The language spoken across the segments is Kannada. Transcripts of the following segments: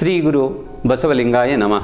ಶ್ರೀ ಗುರು ಬಸವಲಿಂಗಾಯ ನಮಃ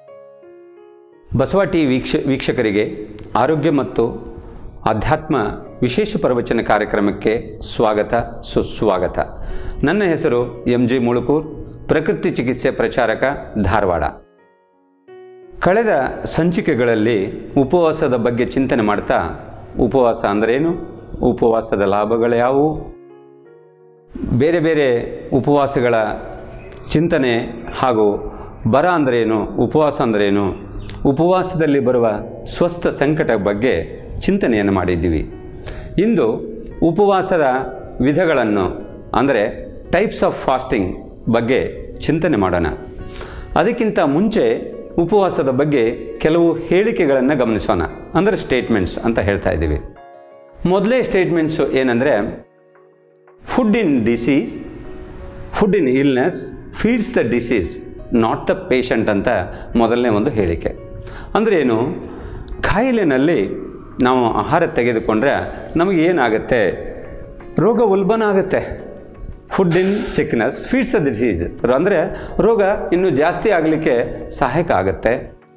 ಬಸವ ಟಿ ವೀಕ್ಷ ವೀಕ್ಷಕರಿಗೆ ಆರೋಗ್ಯ ಮತ್ತು ಅಧ್ಯಾತ್ಮ ವಿಶೇಷ ಪ್ರವಚನ ಕಾರ್ಯಕ್ರಮಕ್ಕೆ ಸ್ವಾಗತ ಸುಸ್ವಾಗತ ನನ್ನ ಹೆಸರು ಎಂ ಜಿ ಮುಳುಕೂರ್ ಪ್ರಕೃತಿ ಚಿಕಿತ್ಸೆ ಪ್ರಚಾರಕ ಧಾರವಾಡ ಕಳೆದ ಸಂಚಿಕೆಗಳಲ್ಲಿ ಉಪವಾಸದ ಬಗ್ಗೆ ಚಿಂತನೆ ಮಾಡ್ತಾ ಉಪವಾಸ ಅಂದ್ರೇನು ಉಪವಾಸದ ಲಾಭಗಳು ಯಾವುವು ಬೇರೆ ಬೇರೆ ಉಪವಾಸಗಳ ಚಿಂತನೆ ಹಾಗೂ ಬರ ಅಂದ್ರೇನು ಉಪವಾಸ ಅಂದ್ರೇನು ಉಪವಾಸದಲ್ಲಿ ಬರುವ ಸ್ವಸ್ಥ ಸಂಕಟ ಬಗ್ಗೆ ಚಿಂತನೆಯನ್ನು ಮಾಡಿದ್ದೀವಿ ಇಂದು ಉಪವಾಸದ ವಿಧಗಳನ್ನು ಅಂದರೆ ಟೈಪ್ಸ್ ಆಫ್ ಫಾಸ್ಟಿಂಗ್ ಬಗ್ಗೆ ಚಿಂತನೆ ಮಾಡೋಣ ಅದಕ್ಕಿಂತ ಮುಂಚೆ ಉಪವಾಸದ ಬಗ್ಗೆ ಕೆಲವು ಹೇಳಿಕೆಗಳನ್ನು ಗಮನಿಸೋಣ ಅಂದರೆ ಸ್ಟೇಟ್ಮೆಂಟ್ಸ್ ಅಂತ ಹೇಳ್ತಾ ಇದ್ದೀವಿ ಮೊದಲೇ ಸ್ಟೇಟ್ಮೆಂಟ್ಸು ಏನಂದರೆ food in disease food in illness feeds the disease not the patient ಅಂತ ಮೊದಲನೇ ಒಂದು ಹೇಳಿಕೆ ಅಂದರೆ ಏನು ಕಾಯಿಲೆನಲ್ಲಿ ನಾವು ಆಹಾರ ತೆಗೆದುಕೊಂಡ್ರೆ ನಮಗೆ ಏನಾಗುತ್ತೆ ರೋಗ ಉಲ್ಬಣ ಆಗುತ್ತೆ food in sickness feeds the disease ಅಂದರೆ ರೋಗ ಇನ್ನೂ ಜಾಸ್ತಿ ಆಗಲಿಕ್ಕೆ ಸಹಾಯಕ ಆಗುತ್ತೆ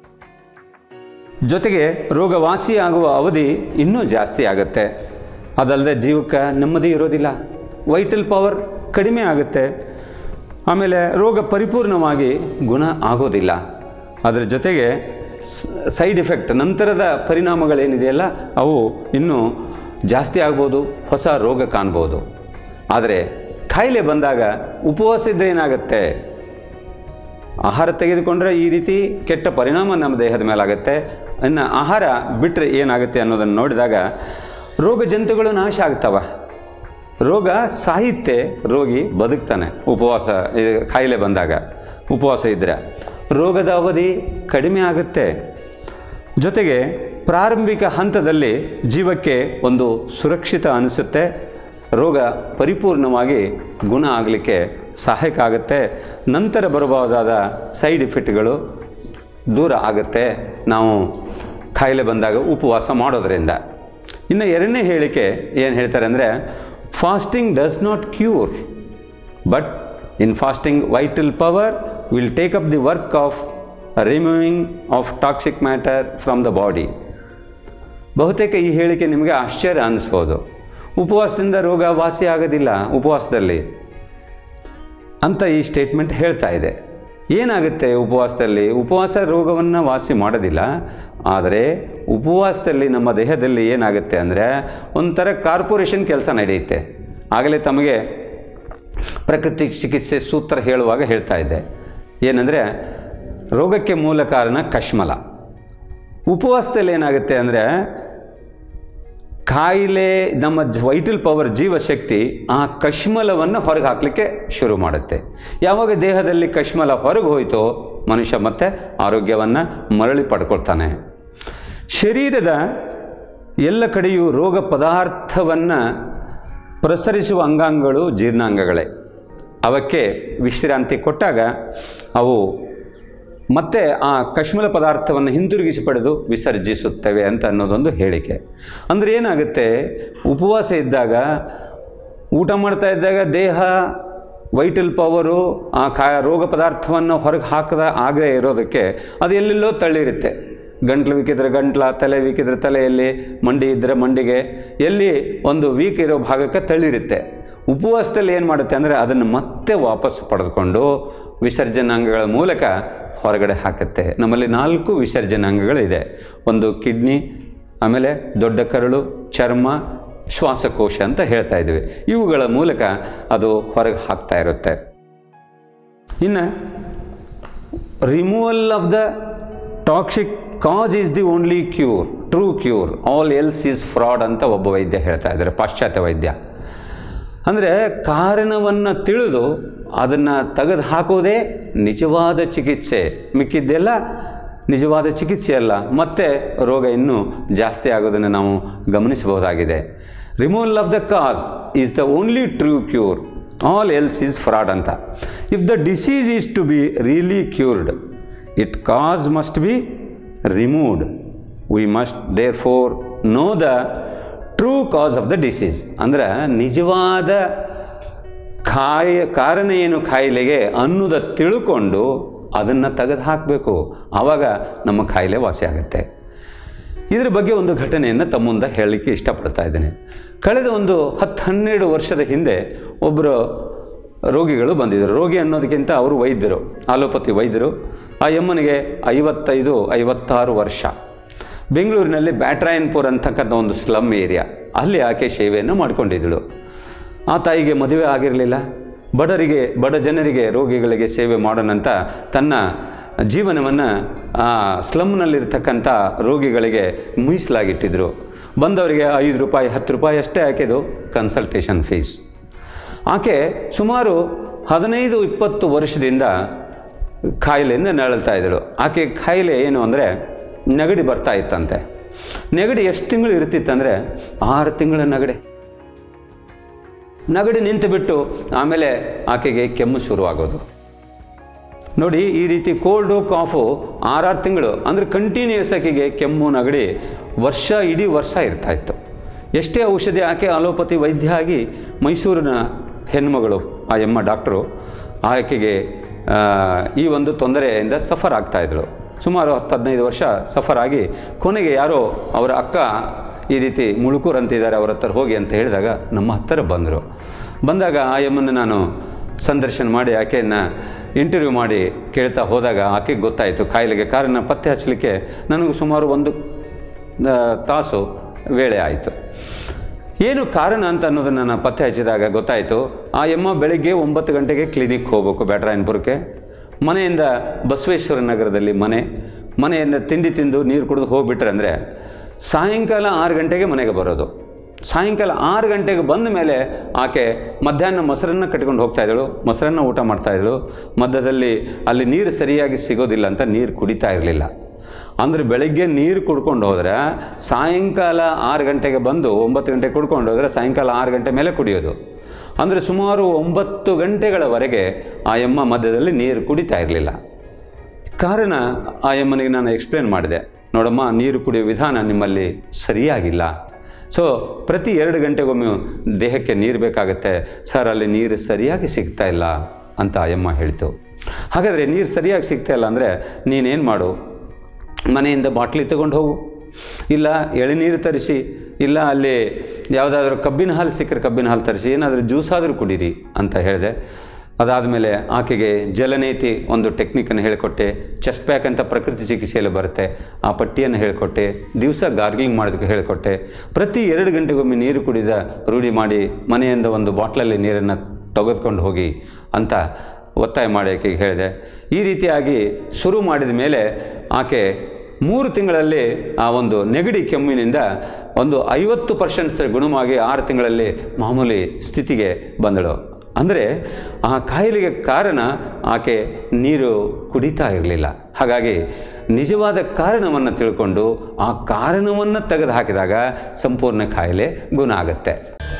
ಜೊತೆಗೆ ರೋಗ ವಾಸಿಯಾಗುವ ಅವಧಿ ಇನ್ನೂ ಜಾಸ್ತಿ ಆಗುತ್ತೆ ಅದಲ್ಲದೆ ಜೀವಕ್ಕೆ ನೆಮ್ಮದಿ ಇರೋದಿಲ್ಲ ವೈಟಲ್ ಪವರ್ ಕಡಿಮೆ ಆಗುತ್ತೆ ಆಮೇಲೆ ರೋಗ ಪರಿಪೂರ್ಣವಾಗಿ ಗುಣ ಆಗೋದಿಲ್ಲ ಅದರ ಜೊತೆಗೆ ಸೈಡ್ ಎಫೆಕ್ಟ್ ನಂತರದ ಪರಿಣಾಮಗಳೇನಿದೆಯಲ್ಲ ಅವು ಇನ್ನೂ ಜಾಸ್ತಿ ಆಗ್ಬೋದು ಹೊಸ ರೋಗ ಕಾಣ್ಬೋದು ಆದರೆ ಕಾಯಿಲೆ ಬಂದಾಗ ಉಪವಾಸ ಇದ್ದರೆ ಏನಾಗುತ್ತೆ ಆಹಾರ ತೆಗೆದುಕೊಂಡ್ರೆ ಈ ರೀತಿ ಕೆಟ್ಟ ಪರಿಣಾಮ ನಮ್ಮ ದೇಹದ ಮೇಲಾಗುತ್ತೆ ಇನ್ನು ಆಹಾರ ಬಿಟ್ಟರೆ ಏನಾಗುತ್ತೆ ಅನ್ನೋದನ್ನು ನೋಡಿದಾಗ ರೋಗ ಜಂತುಗಳು ನಾಶ ಆಗ್ತವೆ ರೋಗ ಸಾಹಿತ್ಯ ರೋಗಿ ಬದುಕ್ತಾನೆ ಉಪವಾಸ ಇದು ಕಾಯಿಲೆ ಬಂದಾಗ ಉಪವಾಸ ಇದ್ದರೆ ರೋಗದ ಅವಧಿ ಕಡಿಮೆ ಆಗುತ್ತೆ ಜೊತೆಗೆ ಪ್ರಾರಂಭಿಕ ಹಂತದಲ್ಲಿ ಜೀವಕ್ಕೆ ಒಂದು ಸುರಕ್ಷಿತ ಅನಿಸುತ್ತೆ ರೋಗ ಪರಿಪೂರ್ಣವಾಗಿ ಗುಣ ಆಗಲಿಕ್ಕೆ ಸಹಾಯಕ ಆಗುತ್ತೆ ನಂತರ ಬರಬಹುದಾದ ಸೈಡ್ ಎಫೆಕ್ಟ್ಗಳು ದೂರ ಆಗುತ್ತೆ ನಾವು ಕಾಯಿಲೆ ಬಂದಾಗ ಉಪವಾಸ ಮಾಡೋದರಿಂದ ಇನ್ನು ಎರಡನೇ ಹೇಳಿಕೆ ಏನು ಹೇಳ್ತಾರೆ ಅಂದರೆ fasting does not cure but in fasting vital power will take up the work of removing of toxic matter from the body ಬಹುತೇಕ ಈ ಹೇಳಿಕೆ ನಿಮಗೆ ಆಶ್ಚರ್ಯ ಅನ್ನಿಸ್ಬೋದು ಉಪವಾಸದಿಂದ ರೋಗ ವಾಸಿ ಆಗೋದಿಲ್ಲ ಉಪವಾಸದಲ್ಲಿ ಅಂತ ಈ ಸ್ಟೇಟ್ಮೆಂಟ್ ಹೇಳ್ತಾ ಇದೆ ಏನಾಗುತ್ತೆ ಉಪವಾಸದಲ್ಲಿ ಉಪವಾಸ ರೋಗವನ್ನು ವಾಸಿ ಮಾಡೋದಿಲ್ಲ ಆದರೆ ಉಪವಾಸದಲ್ಲಿ ನಮ್ಮ ದೇಹದಲ್ಲಿ ಏನಾಗುತ್ತೆ ಅಂದರೆ ಒಂಥರ ಕಾರ್ಪೊರೇಷನ್ ಕೆಲಸ ನಡೆಯುತ್ತೆ ಆಗಲೇ ತಮಗೆ ಪ್ರಕೃತಿ ಚಿಕಿತ್ಸೆ ಸೂತ್ರ ಹೇಳುವಾಗ ಹೇಳ್ತಾ ಇದ್ದೆ ಏನಂದರೆ ರೋಗಕ್ಕೆ ಮೂಲ ಕಾರಣ ಕಶ್ಮಲ ಉಪವಾಸದಲ್ಲಿ ಏನಾಗುತ್ತೆ ಅಂದರೆ ಕಾಯಿಲೆ ನಮ್ಮ ವೈಟಲ್ ಪವರ್ ಜೀವಶಕ್ತಿ ಆ ಕಶ್ಮಲವನ್ನು ಹೊರಗೆ ಹಾಕಲಿಕ್ಕೆ ಶುರು ಮಾಡುತ್ತೆ ಯಾವಾಗ ದೇಹದಲ್ಲಿ ಕಶ್ಮಲ ಹೊರಗೆ ಹೋಯಿತೋ ಮನುಷ್ಯ ಮತ್ತೆ ಆರೋಗ್ಯವನ್ನು ಮರಳಿ ಪಡ್ಕೊಳ್ತಾನೆ ಶರೀರದ ಎಲ್ಲ ಕಡೆಯೂ ರೋಗ ಪದಾರ್ಥವನ್ನು ಪ್ರಸರಿಸುವ ಅಂಗಾಂಗಗಳು ಜೀರ್ಣಾಂಗಗಳೇ ಅವಕ್ಕೆ ವಿಶ್ರಾಂತಿ ಕೊಟ್ಟಾಗ ಅವು ಮತ್ತೆ ಆ ಕಶ್ಮಲ ಪದಾರ್ಥವನ್ನು ಹಿಂತಿರುಗಿಸಿ ಪಡೆದು ವಿಸರ್ಜಿಸುತ್ತವೆ ಅಂತ ಅನ್ನೋದೊಂದು ಹೇಳಿಕೆ ಅಂದರೆ ಏನಾಗುತ್ತೆ ಉಪವಾಸ ಇದ್ದಾಗ ಊಟ ಮಾಡ್ತಾ ಇದ್ದಾಗ ದೇಹ ವೈಟಲ್ ಪವರು ಆ ಕಾ ರೋಗ ಪದಾರ್ಥವನ್ನು ಹೊರಗೆ ಹಾಕದ ಆಗದೇ ಇರೋದಕ್ಕೆ ಅದು ಎಲ್ಲೆಲ್ಲೋ ತಳ್ಳಿರುತ್ತೆ ಗಂಟ್ಲು ವೀಕಿದ್ರೆ ಗಂಟ್ಲ ತಲೆ ವೀಕಿದ್ರೆ ತಲೆಯಲ್ಲಿ ಮಂಡಿ ಇದ್ದರೆ ಮಂಡಿಗೆ ಎಲ್ಲಿ ಒಂದು ವೀಕ್ ಇರೋ ಭಾಗಕ್ಕೆ ತಳ್ಳಿರುತ್ತೆ ಉಪವಾಸದಲ್ಲಿ ಏನು ಮಾಡುತ್ತೆ ಅಂದರೆ ಅದನ್ನು ಮತ್ತೆ ವಾಪಸ್ ಪಡೆದುಕೊಂಡು ವಿಸರ್ಜನಾಂಗಗಳ ಮೂಲಕ ಹೊರಗಡೆ ಹಾಕುತ್ತೆ ನಮ್ಮಲ್ಲಿ ನಾಲ್ಕು ವಿಸರ್ಜನಾಂಗಗಳಿದೆ ಒಂದು ಕಿಡ್ನಿ ಆಮೇಲೆ ದೊಡ್ಡ ಕರಳು ಚರ್ಮ ಶ್ವಾಸಕೋಶ ಅಂತ ಹೇಳ್ತಾ ಇದ್ದೀವಿ ಇವುಗಳ ಮೂಲಕ ಅದು ಹೊರಗೆ ಹಾಕ್ತಾ ಇರುತ್ತೆ ಇನ್ನು removal of the toxic cause is the only cure true cure all else is fraud ಅಂತ ಒಬ್ಬ ವೈದ್ಯ ಹೇಳ್ತಾ ಇದ್ದಾರೆ ಪಾಶ್ಚಾತ್ಯ ವೈದ್ಯ ಅಂದರೆ ಕಾರಣವನ್ನು ತಿಳಿದು ಅದನ್ನು ತೆಗೆದು ಹಾಕೋದೇ ನಿಜವಾದ ಚಿಕಿತ್ಸೆ ಮಿಕ್ಕಿದ್ದೆಲ್ಲ ನಿಜವಾದ ಚಿಕಿತ್ಸೆ ಅಲ್ಲ ಮತ್ತೆ ರೋಗ ಇನ್ನೂ ಜಾಸ್ತಿ ಆಗೋದನ್ನು ನಾವು ಗಮನಿಸಬಹುದಾಗಿದೆ removal of the cause is the only true cure all else is fraud ಅಂತ if the disease is to be really cured it cause must be removed we must therefore know the true cause of the disease ಅಂದರೆ ನಿಜವಾದ ಕಾಯ ಕಾರಣ ಏನು ಕಾಯಿಲೆಗೆ ಅನ್ನೋದ ತಿಳ್ಕೊಂಡು ಅದನ್ನು ತೆಗೆದು ಹಾಕಬೇಕು ಆವಾಗ ನಮ್ಮ ಕಾಯಿಲೆ ವಾಸಿ ಆಗುತ್ತೆ ಇದರ ಬಗ್ಗೆ ಒಂದು ಘಟನೆಯನ್ನು ತಮ್ಮ ಮುಂದೆ ಹೇಳಲಿಕ್ಕೆ ಇಷ್ಟಪಡ್ತಾ ಇದ್ದೇನೆ ಕಳೆದ ಒಂದು ಹತ್ತು ಹನ್ನೆರಡು ವರ್ಷದ ಹಿಂದೆ ಒಬ್ಬರು ರೋಗಿಗಳು ಬಂದಿದ್ದರು ರೋಗಿ ಅನ್ನೋದಕ್ಕಿಂತ ಅವರು ವೈದ್ಯರು ಆಲೋಪತಿ ವೈದ್ಯರು ಆ ಯಮ್ಮನಿಗೆ ಐವತ್ತೈದು ಐವತ್ತಾರು ವರ್ಷ ಬೆಂಗಳೂರಿನಲ್ಲಿ ಬ್ಯಾಟ್ರಾಯನ್ಪುರ್ ಅಂತಕ್ಕಂಥ ಒಂದು ಸ್ಲಮ್ ಏರಿಯಾ ಅಲ್ಲಿ ಆಕೆ ಸೇವೆಯನ್ನು ಮಾಡಿಕೊಂಡಿದ್ದಳು ಆ ತಾಯಿಗೆ ಮದುವೆ ಆಗಿರಲಿಲ್ಲ ಬಡರಿಗೆ ಬಡ ಜನರಿಗೆ ರೋಗಿಗಳಿಗೆ ಸೇವೆ ಮಾಡೋಣಂತ ತನ್ನ ಜೀವನವನ್ನು ಆ ಸ್ಲಮ್ನಲ್ಲಿರ್ತಕ್ಕಂಥ ರೋಗಿಗಳಿಗೆ ಮೀಸಲಾಗಿಟ್ಟಿದ್ರು ಬಂದವರಿಗೆ ಐದು ರೂಪಾಯಿ ಹತ್ತು ರೂಪಾಯಿ ಅಷ್ಟೇ ಹಾಕಿದ್ದು ಕನ್ಸಲ್ಟೇಷನ್ ಫೀಸ್ ಆಕೆ ಸುಮಾರು ಹದಿನೈದು ಇಪ್ಪತ್ತು ವರ್ಷದಿಂದ ಕಾಯಿಲೆಯಿಂದ ನರಳ್ತಾ ಇದ್ದಳು ಆಕೆ ಕಾಯಿಲೆ ಏನು ಅಂದರೆ ನೆಗಡಿ ಬರ್ತಾ ಇತ್ತಂತೆ ನೆಗಡಿ ಎಷ್ಟು ತಿಂಗಳು ಇರ್ತಿತ್ತಂದರೆ ಆರು ತಿಂಗಳ ನೆಗಡಿ ನೆಗಡಿ ನಿಂತು ಬಿಟ್ಟು ಆಮೇಲೆ ಆಕೆಗೆ ಕೆಮ್ಮು ಶುರುವಾಗೋದು ನೋಡಿ ಈ ರೀತಿ ಕೋಲ್ಡು ಕಾಫು ಆರಾರು ತಿಂಗಳು ಅಂದರೆ ಕಂಟಿನ್ಯೂಸ್ ಆಕೆಗೆ ಕೆಮ್ಮು ನೆಗಡಿ ವರ್ಷ ಇಡೀ ವರ್ಷ ಇರ್ತಾ ಇತ್ತು ಎಷ್ಟೇ ಔಷಧಿ ಆಕೆ ಅಲೋಪತಿ ವೈದ್ಯ ಆಗಿ ಮೈಸೂರಿನ ಹೆಣ್ಮಗಳು ಆ ಎಮ್ಮ ಡಾಕ್ಟ್ರು ಆಕೆಗೆ ಆ, ಈ ಒಂದು ತೊಂದರೆಯಿಂದ ಸಫರ್ ಆಗ್ತಾ ಇದ್ಳು ಸುಮಾರು ಹತ್ತು ಹದಿನೈದು ವರ್ಷ ಸಫರ್ ಆಗಿ ಕೊನೆಗೆ ಯಾರೋ ಅವರ ಅಕ್ಕ ಈ ರೀತಿ ಮುಳುಕೂರು ಅಂತಿದ್ದಾರೆ ಅವ್ರ ಹತ್ರ ಹೋಗಿ ಅಂತ ಹೇಳಿದಾಗ ನಮ್ಮ ಹತ್ತಿರ ಬಂದರು ಬಂದಾಗ ಆ ಎಮ್ಮನ್ನು ನಾನು ಸಂದರ್ಶನ ಮಾಡಿ ಆಕೆಯನ್ನು ಇಂಟರ್ವ್ಯೂ ಮಾಡಿ ಕೇಳ್ತಾ ಹೋದಾಗ ಆಕೆಗೆ ಗೊತ್ತಾಯಿತು ಕಾಯಿಲೆಗೆ ಕಾರಣ ಪತ್ತೆ ಹಚ್ಚಲಿಕ್ಕೆ ನನಗೂ ಸುಮಾರು ಒಂದು ಆ, ತಾಸು ವೇಳೆ ಆಯಿತು ಏನು ಕಾರಣ ಅಂತ ಅನ್ನೋದನ್ನು ನಾನು ಪತ್ತೆ ಹಚ್ಚಿದಾಗ ಗೊತ್ತಾಯಿತು ಆ ಎಮ್ಮ ಬೆಳಿಗ್ಗೆ ಒಂಬತ್ತು ಗಂಟೆಗೆ ಕ್ಲಿನಿಕ್ ಹೋಗಬೇಕು ಬ್ಯಾಟ್ರಾಯನ್ಪುರಕ್ಕೆ ಮನೆಯಿಂದ ಬಸವೇಶ್ವರ ನಗರದಲ್ಲಿ ಮನೆ ಮನೆಯಿಂದ ತಿಂಡಿ ತಿಂದು ನೀರು ಕುಡಿದು ಹೋಗ್ಬಿಟ್ರೆ ಅಂದರೆ ಸಾಯಂಕಾಲ ಆರು ಗಂಟೆಗೆ ಮನೆಗೆ ಬರೋದು ಸಾಯಂಕಾಲ ಆರು ಗಂಟೆಗೆ ಬಂದ ಮೇಲೆ ಆಕೆ ಮಧ್ಯಾಹ್ನ ಮೊಸರನ್ನು ಕಟ್ಕೊಂಡು ಹೋಗ್ತಾ ಇದ್ದಳು ಮೊಸರನ್ನು ಊಟ ಮಾಡ್ತಾ ಇದ್ದಳು ಮಧ್ಯದಲ್ಲಿ ಅಲ್ಲಿ ನೀರು ಸರಿಯಾಗಿ ಸಿಗೋದಿಲ್ಲ ಅಂತ ನೀರು ಕುಡಿತಾ ಇರಲಿಲ್ಲ ಅಂದರೆ ಬೆಳಗ್ಗೆ ನೀರು ಕುಡ್ಕೊಂಡು ಹೋದರೆ ಸಾಯಂಕಾಲ ಆರು ಗಂಟೆಗೆ ಬಂದು ಒಂಬತ್ತು ಗಂಟೆಗೆ ಕುಡ್ಕೊಂಡು ಹೋದರೆ ಸಾಯಂಕಾಲ ಆರು ಗಂಟೆ ಮೇಲೆ ಕುಡಿಯೋದು ಅಂದರೆ ಸುಮಾರು ಒಂಬತ್ತು ಗಂಟೆಗಳವರೆಗೆ ಆ ಎಮ್ಮ ಮಧ್ಯದಲ್ಲಿ ನೀರು ಕುಡಿತಾ ಇರಲಿಲ್ಲ ಕಾರಣ ಆ ಎಮ್ಮನಿಗೆ ನಾನು ಎಕ್ಸ್ಪ್ಲೇನ್ ಮಾಡಿದೆ ನೋಡಮ್ಮ ನೀರು ಕುಡಿಯೋ ವಿಧಾನ ನಿಮ್ಮಲ್ಲಿ ಸರಿಯಾಗಿಲ್ಲ ಸೊ ಪ್ರತಿ ಎರಡು ಗಂಟೆಗೊಮ್ಮೆ ದೇಹಕ್ಕೆ ನೀರು ಬೇಕಾಗುತ್ತೆ ಸರ್ ಅಲ್ಲಿ ನೀರು ಸರಿಯಾಗಿ ಸಿಗ್ತಾ ಇಲ್ಲ ಅಂತ ಆ ಎಮ್ಮ ಹೇಳ್ತು ಹಾಗಾದರೆ ನೀರು ಸರಿಯಾಗಿ ಸಿಗ್ತಾ ಇಲ್ಲ ಅಂದರೆ ನೀನೇನು ಮಾಡು ಮನೆಯಿಂದ ಬಾಟ್ಲಿ ತಗೊಂಡು ಹೋಗು ಇಲ್ಲ ಎಳೆನೀರು ತರಿಸಿ ಇಲ್ಲ ಅಲ್ಲಿ ಯಾವುದಾದ್ರೂ ಕಬ್ಬಿನ ಹಾಲು ಸಿಕ್ಕರೆ ಕಬ್ಬಿನ ಹಾಲು ತರಿಸಿ ಏನಾದರೂ ಜ್ಯೂಸ್ ಆದರೂ ಕುಡೀರಿ ಅಂತ ಹೇಳಿದೆ ಅದಾದಮೇಲೆ ಆಕೆಗೆ ಜಲನೇತಿ ಒಂದು ಟೆಕ್ನಿಕನ್ನು ಹೇಳಿಕೊಟ್ಟೆ ಚೆಸ್ಟ್ ಪ್ಯಾಕ್ ಅಂತ ಪ್ರಕೃತಿ ಚಿಕಿತ್ಸೆಯಲ್ಲಿ ಬರುತ್ತೆ ಆ ಪಟ್ಟಿಯನ್ನು ಹೇಳಿಕೊಟ್ಟೆ ದಿವಸ ಗಾರ್ಗ್ಲಿಂಗ್ ಮಾಡೋದಕ್ಕೆ ಹೇಳಿಕೊಟ್ಟೆ ಪ್ರತಿ ಎರಡು ಗಂಟೆಗೊಮ್ಮೆ ನೀರು ಕುಡಿದ ರೂಢಿ ಮಾಡಿ ಮನೆಯಿಂದ ಒಂದು ಬಾಟ್ಲಲ್ಲಿ ನೀರನ್ನು ತೆಗೆದುಕೊಂಡು ಹೋಗಿ ಅಂತ ಒತ್ತಾಯ ಮಾಡಿ ಆಕೆಗೆ ಹೇಳಿದೆ ಈ ರೀತಿಯಾಗಿ ಶುರು ಮಾಡಿದ ಮೇಲೆ ಆಕೆ ಮೂರು ತಿಂಗಳಲ್ಲಿ ಆ ಒಂದು ನೆಗಡಿ ಕೆಮ್ಮಿನಿಂದ ಒಂದು ಐವತ್ತು ಪರ್ಸೆಂಟ್ ಗುಣವಾಗಿ ಆರು ತಿಂಗಳಲ್ಲಿ ಮಾಮೂಲಿ ಸ್ಥಿತಿಗೆ ಬಂದಳು ಅಂದರೆ ಆ ಕಾಯಿಲೆಗೆ ಕಾರಣ ಆಕೆ ನೀರು ಕುಡಿತಾ ಇರಲಿಲ್ಲ ಹಾಗಾಗಿ ನಿಜವಾದ ಕಾರಣವನ್ನು ತಿಳ್ಕೊಂಡು ಆ ಕಾರಣವನ್ನು ತೆಗೆದು ಹಾಕಿದಾಗ ಸಂಪೂರ್ಣ ಕಾಯಿಲೆ ಗುಣ ಆಗುತ್ತೆ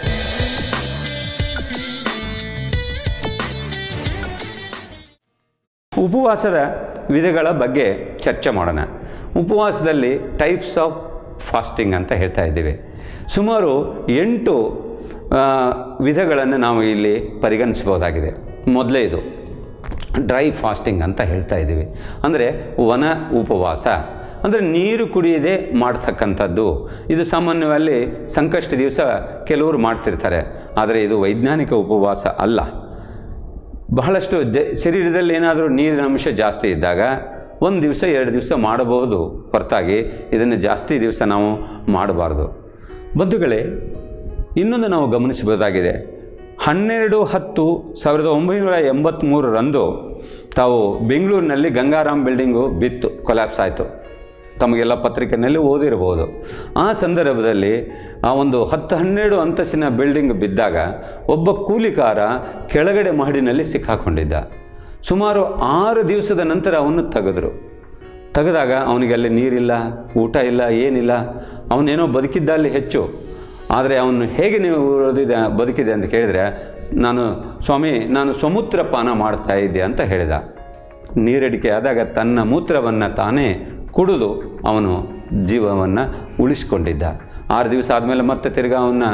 ಉಪವಾಸದ ವಿಧಗಳ ಬಗ್ಗೆ ಚರ್ಚೆ ಮಾಡೋಣ ಉಪವಾಸದಲ್ಲಿ ಟೈಪ್ಸ್ ಆಫ್ ಫಾಸ್ಟಿಂಗ್ ಅಂತ ಹೇಳ್ತಾ ಇದ್ದೀವಿ ಸುಮಾರು ಎಂಟು ಆ, ವಿಧಗಳನ್ನು ನಾವು ಇಲ್ಲಿ ಪರಿಗಣಿಸ್ಬೋದಾಗಿದೆ ಮೊದಲೇದು ಡ್ರೈ ಫಾಸ್ಟಿಂಗ್ ಅಂತ ಹೇಳ್ತಾ ಇದ್ದೀವಿ ಅಂದರೆ ವನ ಉಪವಾಸ ಅಂದರೆ ನೀರು ಕುಡಿಯದೆ ಮಾಡ್ತಕ್ಕಂಥದ್ದು ಇದು ಸಾಮಾನ್ಯವಾಗಿ ಸಂಕಷ್ಟ ದಿವಸ ಕೆಲವರು ಮಾಡ್ತಿರ್ತಾರೆ ಆದರೆ ಇದು ವೈಜ್ಞಾನಿಕ ಉಪವಾಸ ಅಲ್ಲ ಬಹಳಷ್ಟು ಜ ಶರೀರದಲ್ಲಿ ಏನಾದರೂ ನೀರಿನ ಅಂಶ ಜಾಸ್ತಿ ಇದ್ದಾಗ ಒಂದು ದಿವಸ ಎರಡು ದಿವಸ ಮಾಡಬಹುದು ಹೊರತಾಗಿ ಇದನ್ನು ಜಾಸ್ತಿ ದಿವಸ ನಾವು ಮಾಡಬಾರ್ದು ಬಂಧುಗಳೇ ಇನ್ನೊಂದು ನಾವು ಗಮನಿಸಬಹುದಾಗಿದೆ ಹನ್ನೆರಡು ಹತ್ತು ಸಾವಿರದ ಒಂಬೈನೂರ ಎಂಬತ್ತ್ಮೂರರಂದು ತಾವು ಬೆಂಗಳೂರಿನಲ್ಲಿ ಗಂಗಾರಾಮ್ ಬಿಲ್ಡಿಂಗು ಬಿತ್ತು ಕೊಲ್ಯಾಪ್ಸ್ ಆಯಿತು ತಮಗೆಲ್ಲ ಪತ್ರಿಕೆಯಲ್ಲಿ ಓದಿರಬಹುದು ಆ ಸಂದರ್ಭದಲ್ಲಿ ಆ ಒಂದು ಹತ್ತು ಹನ್ನೆರಡು ಅಂತಸ್ತಿನ ಬಿಲ್ಡಿಂಗ್ ಬಿದ್ದಾಗ ಒಬ್ಬ ಕೂಲಿಕಾರ ಕೆಳಗಡೆ ಮಹಡಿನಲ್ಲಿ ಸಿಕ್ಕಾಕೊಂಡಿದ್ದ ಸುಮಾರು ಆರು ದಿವಸದ ನಂತರ ಅವನು ತೆಗೆದ್ರು ತೆಗೆದಾಗ ಅವನಿಗೆ ಅಲ್ಲಿ ನೀರಿಲ್ಲ ಊಟ ಇಲ್ಲ ಏನಿಲ್ಲ ಅವನೇನೋ ಬದುಕಿದ್ದ ಅಲ್ಲಿ ಹೆಚ್ಚು ಆದರೆ ಅವನು ಹೇಗೆ ನೀವು ಉಳಿದಿದೆ ಬದುಕಿದೆ ಅಂತ ಕೇಳಿದರೆ ನಾನು ಸ್ವಾಮಿ ನಾನು ಸಮುದ್ರ ಪಾನ ಮಾಡ್ತಾ ಇದ್ದೆ ಅಂತ ಹೇಳಿದ ನೀರಡಿಕೆ ಆದಾಗ ತನ್ನ ಮೂತ್ರವನ್ನು ತಾನೇ ಕುಡಿದು ಅವನು ಜೀವವನ್ನು ಉಳಿಸ್ಕೊಂಡಿದ್ದ ಆರು ದಿವಸ ಆದಮೇಲೆ ಮತ್ತೆ ತಿರ್ಗಾ ಅವನ್ನ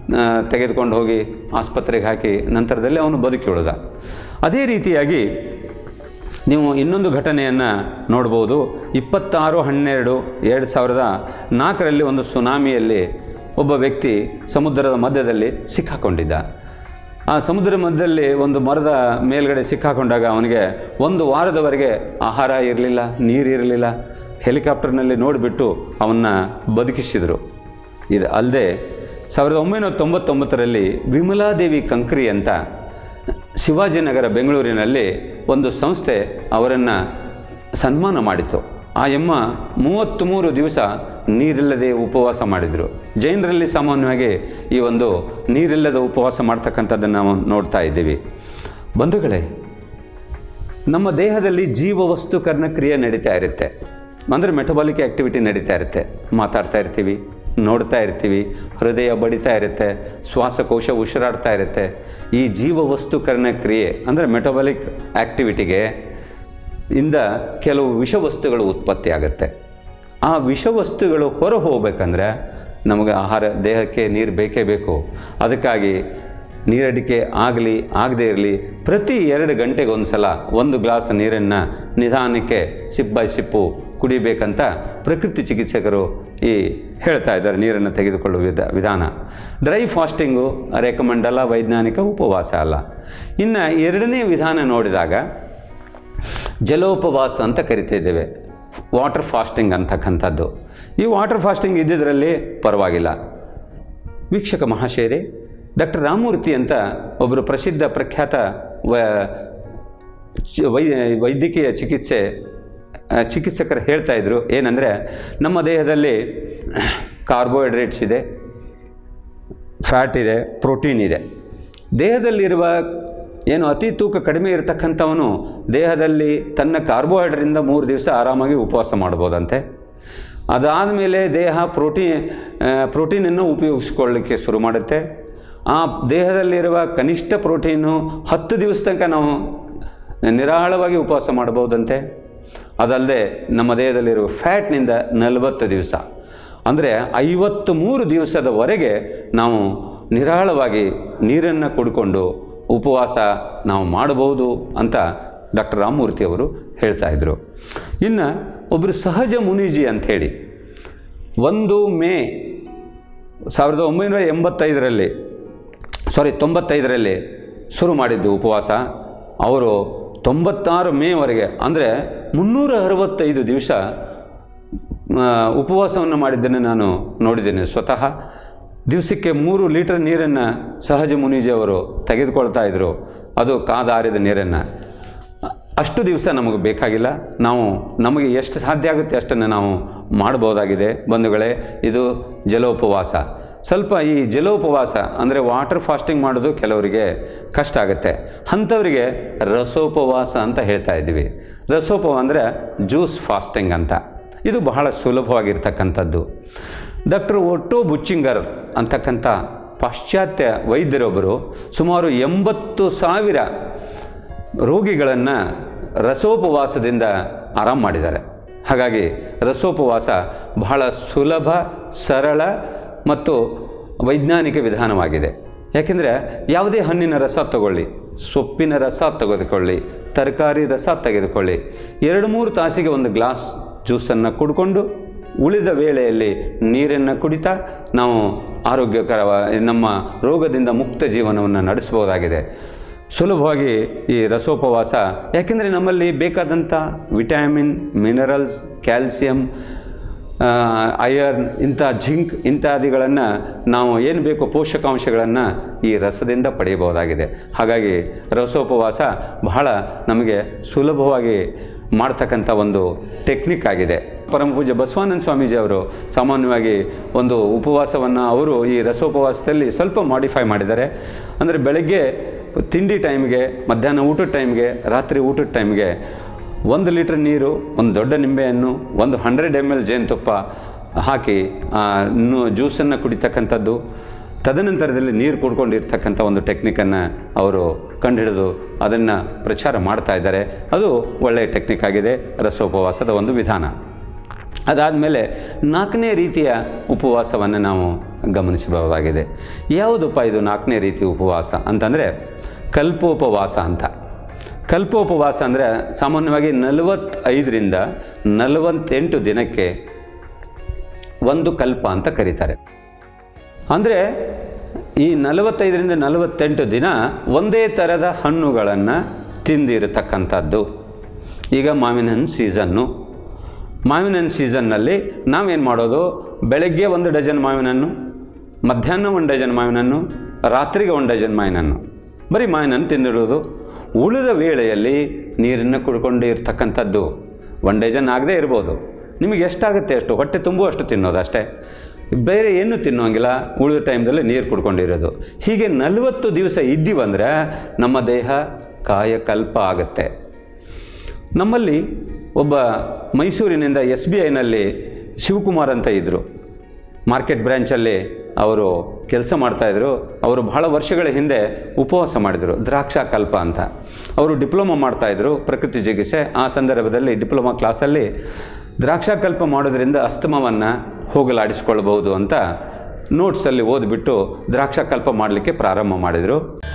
ಆ, ತೆಗೆದುಕೊಂಡು ಹೋಗಿ ಆಸ್ಪತ್ರೆಗೆ ಹಾಕಿ ನಂತರದಲ್ಲಿ ಅವನು ಬದುಕಿ ಉಳಿದ ಅದೇ ರೀತಿಯಾಗಿ ನೀವು ಇನ್ನೊಂದು ಘಟನೆಯನ್ನು ನೋಡ್ಬೋದು ಇಪ್ಪತ್ತಾರು ಹನ್ನೆರಡು ಎರಡು ಸಾವಿರದ ನಾಲ್ಕರಲ್ಲಿ ಒಂದು ಸುನಾಮಿಯಲ್ಲಿ ಒಬ್ಬ ವ್ಯಕ್ತಿ ಸಮುದ್ರದ ಮಧ್ಯದಲ್ಲಿ ಸಿಕ್ಕಾಕೊಂಡಿದ್ದ ಆ ಸಮುದ್ರ ಮಧ್ಯದಲ್ಲಿ ಒಂದು ಮರದ ಮೇಲ್ಗಡೆ ಸಿಕ್ಕಾಕೊಂಡಾಗ ಅವನಿಗೆ ಒಂದು ವಾರದವರೆಗೆ ಆಹಾರ ಇರಲಿಲ್ಲ ನೀರಿರಲಿಲ್ಲ ಹೆಲಿಕಾಪ್ಟರ್ನಲ್ಲಿ ನೋಡಿಬಿಟ್ಟು ಅವನ್ನ ಬದುಕಿಸಿದರು ಇದು ಅಲ್ಲದೆ ಸಾವಿರದ ಒಂಬೈನೂರ ತೊಂಬತ್ತೊಂಬತ್ತರಲ್ಲಿ ವಿಮಲಾದೇವಿ ಕಂಕ್ರಿ ಅಂತ ಶಿವಾಜಿನಗರ ಬೆಂಗಳೂರಿನಲ್ಲಿ ಒಂದು ಸಂಸ್ಥೆ ಅವರನ್ನು ಸನ್ಮಾನ ಮಾಡಿತು ಆ ಎಮ್ಮ ಮೂವತ್ತ್ಮೂರು ದಿವಸ ನೀರಿಲ್ಲದೆ ಉಪವಾಸ ಮಾಡಿದರು ಜೈನರಲ್ಲಿ ಸಾಮಾನ್ಯವಾಗಿ ಈ ಒಂದು ನೀರಿಲ್ಲದ ಉಪವಾಸ ಮಾಡ್ತಕ್ಕಂಥದ್ದನ್ನು ನಾವು ನೋಡ್ತಾ ಇದ್ದೀವಿ ಬಂಧುಗಳೇ ನಮ್ಮ ದೇಹದಲ್ಲಿ ಜೀವವಸ್ತು ಕರ್ಣಕ್ರಿಯೆ ನಡೀತಾ ಇರುತ್ತೆ ಅಂದರೆ ಮೆಟಬಾಲಿಕ್ ಆ್ಯಕ್ಟಿವಿಟಿ ನಡೀತಾ ಇರುತ್ತೆ ಮಾತಾಡ್ತಾ ಇರ್ತೀವಿ ನೋಡ್ತಾ ಇರ್ತೀವಿ ಹೃದಯ ಬಡಿತಾ ಇರುತ್ತೆ ಶ್ವಾಸಕೋಶ ಉಸಿರಾಡ್ತಾ ಇರುತ್ತೆ ಈ ಜೀವವಸ್ತು ಕರ್ಣಕ್ರಿಯೆ ಅಂದರೆ ಮೆಟಬಾಲಿಕ್ ಆ್ಯಕ್ಟಿವಿಟಿಗೆ ಇಂದ ಕೆಲವು ವಿಷವಸ್ತುಗಳು ಉತ್ಪತ್ತಿ ಆಗುತ್ತೆ ಆ ವಿಷವಸ್ತುಗಳು ಹೊರ ಹೋಗ್ಬೇಕಂದ್ರೆ ನಮಗೆ ಆಹಾರ ದೇಹಕ್ಕೆ ನೀರು ಬೇಕೇ ಬೇಕು ಅದಕ್ಕಾಗಿ ನೀರಡಿಕೆ ಆಗಲಿ ಆಗದೇ ಇರಲಿ ಪ್ರತಿ ಎರಡು ಗಂಟೆಗೆ ಒಂದು ಸಲ ಒಂದು ಗ್ಲಾಸ್ ನೀರನ್ನು ನಿಧಾನಕ್ಕೆ ಸಿಪ್ ಬೈ ಸಿಪ್ಪು ಕುಡಿಬೇಕಂತ ಪ್ರಕೃತಿ ಚಿಕಿತ್ಸಕರು ಈ ಹೇಳ್ತಾ ಇದ್ದಾರೆ ನೀರನ್ನು ತೆಗೆದುಕೊಳ್ಳುವ ವಿಧ ವಿಧಾನ ಡ್ರೈ ಫಾಸ್ಟಿಂಗು ರೆಕಮೆಂಡ್ ಅಲ್ಲ ವೈಜ್ಞಾನಿಕ ಉಪವಾಸ ಅಲ್ಲ ಇನ್ನು ಎರಡನೇ ವಿಧಾನ ನೋಡಿದಾಗ ಜಲೋಪವಾಸ ಅಂತ ಕರಿತಾ ಇದ್ದೇವೆ ವಾಟರ್ ಫಾಸ್ಟಿಂಗ್ ಅಂತಕ್ಕಂಥದ್ದು ಈ ವಾಟರ್ ಫಾಸ್ಟಿಂಗ್ ಇದ್ದಿದ್ರಲ್ಲಿ ಪರವಾಗಿಲ್ಲ ವೀಕ್ಷಕ ಮಹಾಶಯರೇ ಡಾಕ್ಟರ್ ರಾಮಮೂರ್ತಿ ಅಂತ ಒಬ್ಬರು ಪ್ರಸಿದ್ಧ ಪ್ರಖ್ಯಾತ ವ ಚ- ವೈ ವೈದ್ಯಕೀಯ ಚಿಕಿತ್ಸೆ ಆ, ಚಿಕಿತ್ಸಕರು ಹೇಳ್ತಾ ಇದ್ರು ಏನಂದರೆ ನಮ್ಮ ದೇಹದಲ್ಲಿ ಕಾರ್ಬೋಹೈಡ್ರೇಟ್ಸ್ ಇದೆ ಫ್ಯಾಟ್ ಇದೆ ಪ್ರೋಟೀನ್ ಇದೆ ದೇಹದಲ್ಲಿರುವ ಏನು ಅತಿ ತೂಕ ಕಡಿಮೆ ಇರತಕ್ಕಂಥವನು ದೇಹದಲ್ಲಿ ತನ್ನ ಕಾರ್ಬೋಹೈಡ್ರೇಟ್ರಿಂದ ಮೂರು ದಿವಸ ಆರಾಮಾಗಿ ಉಪವಾಸ ಮಾಡ್ಬೋದಂತೆ ಅದಾದಮೇಲೆ ದೇಹ ಪ್ರೋಟೀನ್ ಪ್ರೋಟೀನನ್ನು ಉಪಯೋಗಿಸ್ಕೊಳ್ಳಿಕ್ಕೆ ಶುರು ಮಾಡುತ್ತೆ ಆ ದೇಹದಲ್ಲಿರುವ ಕನಿಷ್ಠ ಪ್ರೋಟೀನು ಹತ್ತು ದಿವಸ ತನಕ ನಾವು ನಿರಾಳವಾಗಿ ಉಪವಾಸ ಮಾಡ್ಬೋದಂತೆ ಅದಲ್ಲದೆ ನಮ್ಮ ದೇಹದಲ್ಲಿರುವ ಫ್ಯಾಟ್ನಿಂದ ನಲವತ್ತು ದಿವಸ ಅಂದರೆ ಐವತ್ತು ಮೂರು ದಿವಸದವರೆಗೆ ನಾವು ನಿರಾಳವಾಗಿ ನೀರನ್ನು ಕುಡ್ಕೊಂಡು ಉಪವಾಸ ನಾವು ಮಾಡಬಹುದು ಅಂತ ಡಾಕ್ಟರ್ ರಾಮಮೂರ್ತಿ ಅವರು ಹೇಳ್ತಾ ಇದ್ರು ಇನ್ನು ಒಬ್ಬರು ಸಹಜ ಮುನೀಜಿ ಅಂಥೇಳಿ ಒಂದು ಮೇ ಸಾವಿರದ ಒಂಬೈನೂರ ಎಂಬತ್ತೈದರಲ್ಲಿ ಸಾರಿ ತೊಂಬತ್ತೈದರಲ್ಲಿ ಶುರು ಮಾಡಿದ್ದು ಉಪವಾಸ ಅವರು ತೊಂಬತ್ತಾರು ಮೇವರೆಗೆ ಅಂದರೆ ಮುನ್ನೂರ ಅರವತ್ತೈದು ದಿವಸ ಆ, ಉಪವಾಸವನ್ನು ಮಾಡಿದ್ದನ್ನು ನಾನು ನೋಡಿದ್ದೇನೆ ಸ್ವತಃ ದಿವಸಕ್ಕೆ ಮೂರು ಲೀಟರ್ ನೀರನ್ನು ಸಹಜ ಮುನೀಜಿ ಅವರು ತೆಗೆದುಕೊಳ್ತಾ ಇದ್ದರು ಅದು ಕಾದಾರಿದ ನೀರನ್ನು ಅಷ್ಟು ದಿವಸ ನಮಗೆ ಬೇಕಾಗಿಲ್ಲ ನಾವು ನಮಗೆ ಎಷ್ಟು ಸಾಧ್ಯ ಆಗುತ್ತೆ ಅಷ್ಟನ್ನು ನಾವು ಮಾಡ್ಬೋದಾಗಿದೆ ಬಂಧುಗಳೇ ಇದು ಜಲೋಪವಾಸ ಸ್ವಲ್ಪ ಈ ಜಲೋಪವಾಸ ಅಂದರೆ ವಾಟರ್ ಫಾಸ್ಟಿಂಗ್ ಮಾಡೋದು ಕೆಲವರಿಗೆ ಕಷ್ಟ ಆಗುತ್ತೆ ಅಂಥವರಿಗೆ ರಸೋಪವಾಸ ಅಂತ ಹೇಳ್ತಾ ಇದ್ದೀವಿ ರಸೋಪವ ಅಂದರೆ ಜ್ಯೂಸ್ ಫಾಸ್ಟಿಂಗ್ ಅಂತ ಇದು ಬಹಳ ಸುಲಭವಾಗಿರ್ತಕ್ಕಂಥದ್ದು ಡಾಕ್ಟರ್ ಒಟ್ಟೋ ಬುಚ್ಚಿಂಗರ್ ಅಂತಕ್ಕಂಥ ಪಾಶ್ಚಾತ್ಯ ವೈದ್ಯರೊಬ್ಬರು ಸುಮಾರು ಎಂಬತ್ತು ಸಾವಿರ ರೋಗಿಗಳನ್ನು ರಸೋಪವಾಸದಿಂದ ಆರಾಮ್ ಮಾಡಿದ್ದಾರೆ ಹಾಗಾಗಿ ರಸೋಪವಾಸ ಬಹಳ ಸುಲಭ ಸರಳ ಮತ್ತು ವೈಜ್ಞಾನಿಕ ವಿಧಾನವಾಗಿದೆ ಯಾಕೆಂದರೆ ಯಾವುದೇ ಹಣ್ಣಿನ ರಸ ತಗೊಳ್ಳಿ ಸೊಪ್ಪಿನ ರಸ ತೆಗೆದುಕೊಳ್ಳಿ ತರಕಾರಿ ರಸ ತೆಗೆದುಕೊಳ್ಳಿ ಎರಡು ಮೂರು ತಾಸಿಗೆ ಒಂದು ಗ್ಲಾಸ್ ಜ್ಯೂಸನ್ನು ಕುಡ್ಕೊಂಡು ಉಳಿದ ವೇಳೆಯಲ್ಲಿ ನೀರನ್ನು ಕುಡಿತಾ ನಾವು ಆರೋಗ್ಯಕರವ ನಮ್ಮ ರೋಗದಿಂದ ಮುಕ್ತ ಜೀವನವನ್ನು ನಡೆಸ್ಬೋದಾಗಿದೆ ಸುಲಭವಾಗಿ ಈ ರಸೋಪವಾಸ ಯಾಕೆಂದರೆ ನಮ್ಮಲ್ಲಿ ಬೇಕಾದಂಥ ವಿಟಮಿನ್ ಮಿನರಲ್ಸ್ ಕ್ಯಾಲ್ಸಿಯಂ ಐರನ್ ಇಂಥ ಜಿಂಕ್ ಇತ್ಯಾದಿಗಳನ್ನು ನಾವು ಏನು ಬೇಕು ಪೋಷಕಾಂಶಗಳನ್ನು ಈ ರಸದಿಂದ ಪಡೆಯಬಹುದಾಗಿದೆ ಹಾಗಾಗಿ ರಸೋಪವಾಸ ಬಹಳ ನಮಗೆ ಸುಲಭವಾಗಿ ಮಾಡ್ತಕ್ಕಂಥ ಒಂದು ಟೆಕ್ನಿಕ್ ಆಗಿದೆ ಪರಮ ಪೂಜ್ಯ ಬಸವಾನಂದ ಸ್ವಾಮೀಜಿ ಅವರು ಸಾಮಾನ್ಯವಾಗಿ ಒಂದು ಉಪವಾಸವನ್ನು ಅವರು ಈ ರಸೋಪವಾಸದಲ್ಲಿ ಸ್ವಲ್ಪ ಮಾಡಿಫೈ ಮಾಡಿದ್ದಾರೆ ಅಂದರೆ ಬೆಳಗ್ಗೆ ತಿಂಡಿ ಟೈಮ್ಗೆ ಮಧ್ಯಾಹ್ನ ಊಟದ ಟೈಮ್ಗೆ ರಾತ್ರಿ ಊಟದ ಟೈಮ್ಗೆ ಒಂದು ಲೀಟ್ರ್ ನೀರು ಒಂದು ದೊಡ್ಡ ನಿಂಬೆಹಣ್ಣು ಒಂದು ಹಂಡ್ರೆಡ್ ಎಮ್ ಎಲ್ ಜೇನುತುಪ್ಪ ಹಾಕಿ ಆ, ನು- ಜ್ಯೂಸನ್ನು ಕುಡಿತಕ್ಕಂಥದ್ದು ತದನಂತರದಲ್ಲಿ ನೀರು ಕುಡ್ಕೊಂಡಿರ್ತಕ್ಕಂಥ ಒಂದು ಟೆಕ್ನಿಕನ್ನು ಅವರು ಕಂಡುಹಿಡಿದು ಅದನ್ನು ಪ್ರಚಾರ ಮಾಡ್ತಾ ಇದ್ದಾರೆ ಅದು ಒಳ್ಳೆಯ ಟೆಕ್ನಿಕ್ ಆಗಿದೆ ರಸೋಪವಾಸದ ಒಂದು ವಿಧಾನ ಅದಾದಮೇಲೆ ನಾಲ್ಕನೇ ರೀತಿಯ ಉಪವಾಸವನ್ನು ನಾವು ಗಮನಿಸಬಹುದಾಗಿದೆ ಯಾವುದಪ್ಪ ಇದು ನಾಲ್ಕನೇ ರೀತಿ ಉಪವಾಸ ಅಂತಂದರೆ ಕಲ್ಪೋಪವಾಸ ಅಂತ ಕಲ್ಪೋಪವಾಸ ಅಂದರೆ ಸಾಮಾನ್ಯವಾಗಿ ನಲವತ್ತೈದರಿಂದ ನಲವತ್ತೆಂಟು ದಿನಕ್ಕೆ ಒಂದು ಕಲ್ಪ ಅಂತ ಕರೀತಾರೆ ಅಂದರೆ ಈ ನಲವತ್ತೈದರಿಂದ ನಲವತ್ತೆಂಟು ದಿನ ಒಂದೇ ಥರದ ಹಣ್ಣುಗಳನ್ನು ತಿಂದಿರತಕ್ಕಂಥದ್ದು ಈಗ ಮಾವಿನ ಹಣ್ಣು ಸೀಸನ್ನು ಮಾವಿನ ಹಣ್ಣು ಸೀಸನ್ನಲ್ಲಿ ನಾವೇನು ಮಾಡೋದು ಬೆಳಗ್ಗೆ ಒಂದು ಡಜನ್ ಮಾವಿನ ಹಣ್ಣು ಮಧ್ಯಾಹ್ನ ಒಂದು ಡಜನ್ ಮಾವಿನ ಹಣ್ಣು ರಾತ್ರಿಗೆ ಒಂದು ಡಜನ್ ಮಾವಿನ ಹಣ್ಣು ಬರೀ ಮಾವಿನ ಹಣ್ಣು ತಿಂದಿಡೋದು ಉಳಿದ ವೇಳೆಯಲ್ಲಿ ನೀರನ್ನು ಕುಡ್ಕೊಂಡು ಇರ್ತಕ್ಕಂಥದ್ದು ಒನ್ ಡಜನ್ ಆಗದೇ ಇರ್ಬೋದು ನಿಮಗೆ ಎಷ್ಟಾಗುತ್ತೆ ಅಷ್ಟು ಹೊಟ್ಟೆ ತುಂಬುವಷ್ಟು ತಿನ್ನೋದು ಅಷ್ಟೇ ಬೇರೆ ಏನು ತಿನ್ನೋಂಗಿಲ್ಲ ಉಳಿದ ಟೈಮ್ದಲ್ಲಿ ನೀರು ಕುಡ್ಕೊಂಡಿರೋದು ಹೀಗೆ ನಲವತ್ತು ದಿವಸ ಇದ್ದೀವಂದರೆ ನಮ್ಮ ದೇಹ ಕಾಯಕಲ್ಪ ಆಗುತ್ತೆ ನಮ್ಮಲ್ಲಿ ಒಬ್ಬ ಮೈಸೂರಿನಿಂದ ಎಸ್ ಬಿ ಐನಲ್ಲಿ ಶಿವಕುಮಾರ್ ಅಂತ ಇದ್ದರು ಮಾರ್ಕೆಟ್ ಬ್ರ್ಯಾಂಚಲ್ಲಿ ಅವರು ಕೆಲಸ ಮಾಡ್ತಾಯಿದ್ರು ಅವರು ಬಹಳ ವರ್ಷಗಳ ಹಿಂದೆ ಉಪವಾಸ ಮಾಡಿದರು ದ್ರಾಕ್ಷಾ ಕಲ್ಪ ಅಂತ ಅವರು ಡಿಪ್ಲೊಮಾ ಮಾಡ್ತಾಯಿದ್ರು ಪ್ರಕೃತಿ ಚಿಕಿತ್ಸೆ ಆ ಸಂದರ್ಭದಲ್ಲಿ ಡಿಪ್ಲೊಮಾ ಕ್ಲಾಸಲ್ಲಿ ದ್ರಾಕ್ಷಾಕಲ್ಪ ಮಾಡೋದ್ರಿಂದ ಅಸ್ತಮವನ್ನು ಹೋಗಲಾಡಿಸ್ಕೊಳ್ಬಹುದು ಅಂತ ನೋಟ್ಸಲ್ಲಿ ಓದಿಬಿಟ್ಟು ದ್ರಾಕ್ಷಾಕಲ್ಪ ಮಾಡಲಿಕ್ಕೆ ಪ್ರಾರಂಭ ಮಾಡಿದರು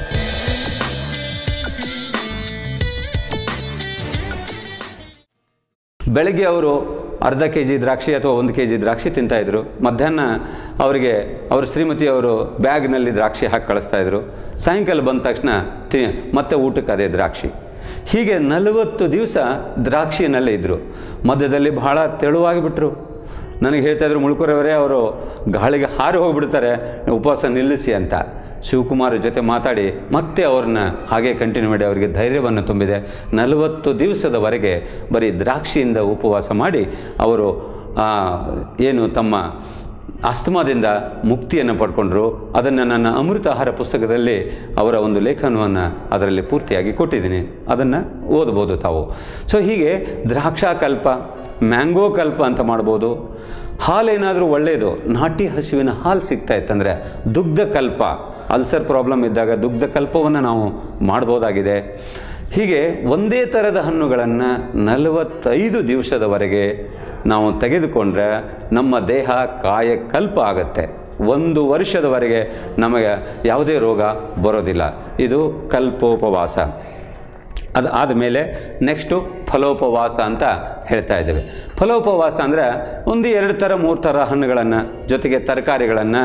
ಬೆಳಗ್ಗೆ ಅವರು ಅರ್ಧ ಕೆ ಜಿ ದ್ರಾಕ್ಷಿ ಅಥವಾ ಒಂದು ಕೆ ಜಿ ದ್ರಾಕ್ಷಿ ತಿಂತಾಯಿದ್ರು ಮಧ್ಯಾಹ್ನ ಅವರಿಗೆ ಅವ್ರ ಶ್ರೀಮತಿ ಅವರು ಬ್ಯಾಗ್ನಲ್ಲಿ ದ್ರಾಕ್ಷಿ ಹಾಕಿ ಕಳಿಸ್ತಾಯಿದ್ರು ಸಾಯಂಕಾಲ ಬಂದ ತಕ್ಷಣ ತಿ ಮತ್ತೆ ಊಟಕ್ಕೆ ಅದೇ ದ್ರಾಕ್ಷಿ ಹೀಗೆ ನಲವತ್ತು ದಿವಸ ದ್ರಾಕ್ಷಿನಲ್ಲೇ ಇದ್ದರು ಮಧ್ಯದಲ್ಲಿ ಬಹಳ ತೆಳುವಾಗಿಬಿಟ್ರು ನನಗೆ ಹೇಳ್ತಾಯಿದ್ರು ಮುಳ್ಕುರವರೇ ಅವರು ಗಾಳಿಗೆ ಹಾರಿ ಹೋಗಿಬಿಡ್ತಾರೆ ಉಪವಾಸ ನಿಲ್ಲಿಸಿ ಅಂತ ಶಿವಕುಮಾರ್ ಜೊತೆ ಮಾತಾಡಿ ಮತ್ತೆ ಅವ್ರನ್ನ ಹಾಗೆ ಕಂಟಿನ್ಯೂ ಮಾಡಿ ಅವರಿಗೆ ಧೈರ್ಯವನ್ನು ತುಂಬಿದೆ ನಲವತ್ತು ದಿವಸದವರೆಗೆ ಬರೀ ದ್ರಾಕ್ಷಿಯಿಂದ ಉಪವಾಸ ಮಾಡಿ ಅವರು ಆ, ಏನು ತಮ್ಮ ಅಸ್ತಮಾದಿಂದ ಮುಕ್ತಿಯನ್ನು ಪಡ್ಕೊಂಡ್ರು ಅದನ್ನು ನನ್ನ ಅಮೃತ ಆಹಾರ ಪುಸ್ತಕದಲ್ಲಿ ಅವರ ಒಂದು ಲೇಖನವನ್ನು ಅದರಲ್ಲಿ ಪೂರ್ತಿಯಾಗಿ ಕೊಟ್ಟಿದ್ದೀನಿ ಅದನ್ನು ಓದ್ಬೋದು ತಾವು ಸೊ ಹೀಗೆ ದ್ರಾಕ್ಷಾಕಲ್ಪ ಮ್ಯಾಂಗೋ ಕಲ್ಪ ಅಂತ ಮಾಡ್ಬೋದು ಹಾಲೇನಾದರೂ ಒಳ್ಳೆಯದು ನಾಟಿ ಹಸುವಿನ ಹಾಲು ಸಿಗ್ತಾ ಇತ್ತಂದರೆ ದುಗ್ಧ ಕಲ್ಪ ಅಲ್ಸರ್ ಪ್ರಾಬ್ಲಮ್ ಇದ್ದಾಗ ದುಗ್ಧ ಕಲ್ಪವನ್ನು ನಾವು ಮಾಡ್ಬೋದಾಗಿದೆ ಹೀಗೆ ಒಂದೇ ಥರದ ಹಣ್ಣುಗಳನ್ನು ನಲವತ್ತೈದು ದಿವಸದವರೆಗೆ ನಾವು ತೆಗೆದುಕೊಂಡ್ರೆ ನಮ್ಮ ದೇಹ ಕಾಯಕಲ್ಪ ಆಗುತ್ತೆ ಒಂದು ವರ್ಷದವರೆಗೆ ನಮಗೆ ಯಾವುದೇ ರೋಗ ಬರೋದಿಲ್ಲ ಇದು ಕಲ್ಪೋಪವಾಸ ಅದು ಆದಮೇಲೆ ನೆಕ್ಸ್ಟು ಫಲೋಪವಾಸ ಅಂತ ಹೇಳ್ತಾ ಇದ್ದೇವೆ ಫಲೋಪವಾಸ ಅಂದರೆ ಒಂದು ಎರಡು ಥರ ಮೂರು ಥರ ಹಣ್ಣುಗಳನ್ನು ಜೊತೆಗೆ ತರಕಾರಿಗಳನ್ನು